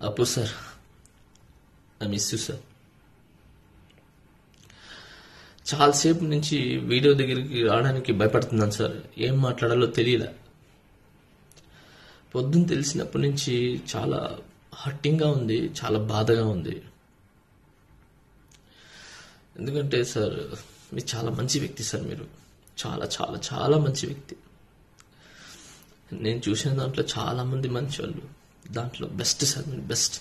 అప్పు sir I miss you sir చాలాసేపు నుంచి వీడియో దగ్గరికి రావడానికి భయపడుతున్నాను సార్ ఏం మాట్లాడాలో తెలియలే పొద్దున్న తెలిసినప్పటి నుంచి చాలా హట్టింగ్గా ఉంది చాలా బాధగా ఉంది ఎందుకంటే సార్ మీరు చాలా మంచి వ్యక్తి సార్ మీరు చాలా చాలా చాలా మంచి వ్యక్తి నేను చూసిన దాంట్లో చాలా మంది మంచి వాళ్ళు దాంట్లో బెస్ట్ సార్ మీరు బెస్ట్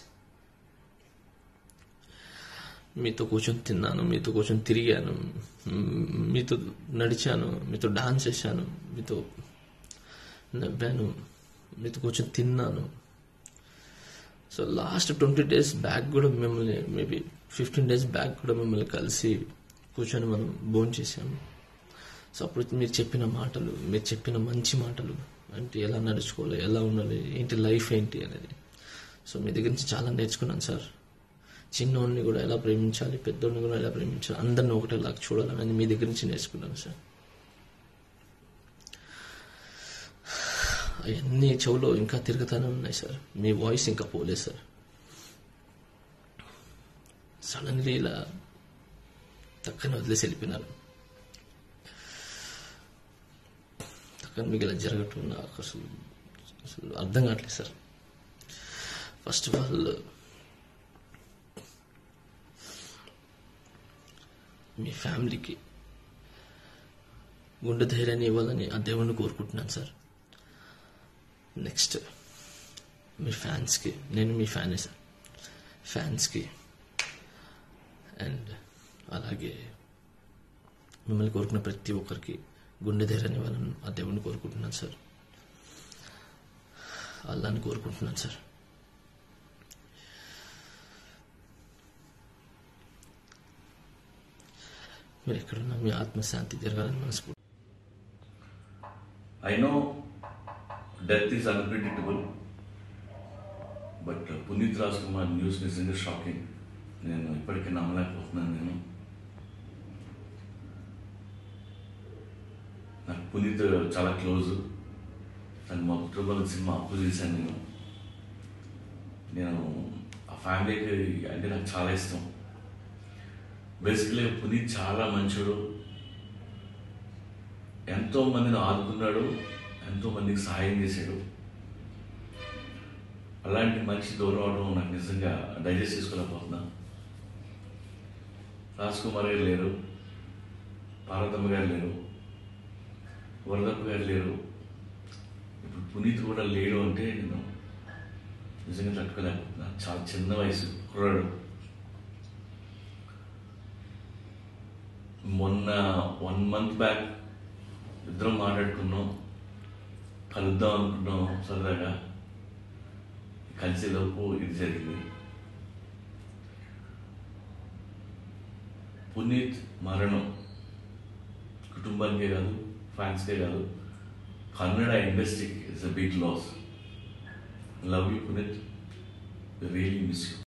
మీతో కూర్చొని తిన్నాను మీతో కూర్చొని తిరిగాను మ్, మీతో నడిచాను మీతో డాన్స్ చేశాను మీతో నవ్వాను మీతో కూర్చొని తిన్నాను so last twenty days back కూడా మిమ్మల్ని మేబీ ఫిఫ్టీన్ డేస్ బ్యాక్ కూడా మిమ్మల్ని కలిసి కూర్చొని మనం భోజనం చేసాము సో అప్పుడు మీరు చెప్పిన మాటలు మీరు చెప్పిన మంచి మాటలు అంటే ఎలా నడుచుకోవాలి ఎలా ఉండాలి ఏంటి లైఫ్ ఏంటి అనేది సో మీ దగ్గర నుంచి చాలా నేర్చుకున్నాను సార్ చిన్నోడిని కూడా ఎలా ప్రేమించాలి పెద్దోడిని కూడా ఎలా ప్రేమించాలి అందరిని ఒకటేలాగా చూడాలనేది మీ దగ్గర నుంచి నేర్చుకున్నాను సార్ అవన్నీ చెవులో ఇంకా తిరుగుతూనే ఉన్నాయి సార్ మీ వాయిస్ ఇంకా పోలేదు సార్ సడన్లీ ఇలా తక్కని వదిలేసి వెళ్ళిపోయినారు తక్కన మీకు ఇలా జరగటం నాకు అసలు అసలు అర్థం కావట్లేదు సార్ ఫస్ట్ ఆఫ్ ఆల్ మీ ఫ్యామిలీకి గుండె ధైర్యాన్ని ఇవ్వాలని ఆ దేవుణ్ణి కోరుకుంటున్నాను సార్ నెక్స్ట్ మీ ఫ్యాన్స్కి నేను మీ ఫ్యానే సార్ ఫ్యాన్స్కి అండ్ అలాగే మిమ్మల్ని కోరుకున్న ప్రతి ఒక్కరికి గుండె ధైర్యాన్ని ఇవ్వాలని ఆ దేవుణ్ణి కోరుకుంటున్నాను సార్ అల్లాని కోరుకుంటున్నాను సార్ మీరు ఎక్కడున్నా మీ ఆత్మశాంతి జరగాలని మనస్ఫూర్తి I know death is unpredictable, but Puneeth Raj Kumar news నిజంగా షాకింగ్ నేను ఇప్పటికీ నమ్మలేకపోతున్నాను నేను నాకు పునీత్ చాలా క్లోజ్ తను మా పుట్టినరోజు సినిమా అప్పు చేశాను నేను నేను ఆ ఫ్యామిలీకి అంటే నాకు చాలా ఇష్టం బేసికలీ పునీత్ చాలా మంచోడు ఎంతో మందిని ఆదుకున్నాడు ఎంతో మందికి సహాయం చేశాడు అలాంటి మనిషి దూరం అవడం నాకు నిజంగా డైజెస్ట్ చేసుకోలేకపోతున్నా రాజ్ కుమార్ గారు లేరు పార్వతమ్మ గారు లేరు వరదప్ప గారు లేరు ఇప్పుడు పునీత్ కూడా లేడు అంటే నేను నిజంగా తట్టుకోలేకపోతున్నా చాలా చిన్న వయసు కుర్రాడు మొన్న వన్ మంత్ బ్యాక్ ఇద్దరం మాట్లాడుకున్నాం కలుద్దాం అనుకున్నాం సరదాగా కలిసేలోపు ఇది జరిగింది పునీత్ మరణం కుటుంబానికే కాదు ఫ్యాన్స్కే కాదు కన్నడ ఇండస్ట్రీకి it's a big loss love you Puneeth really miss you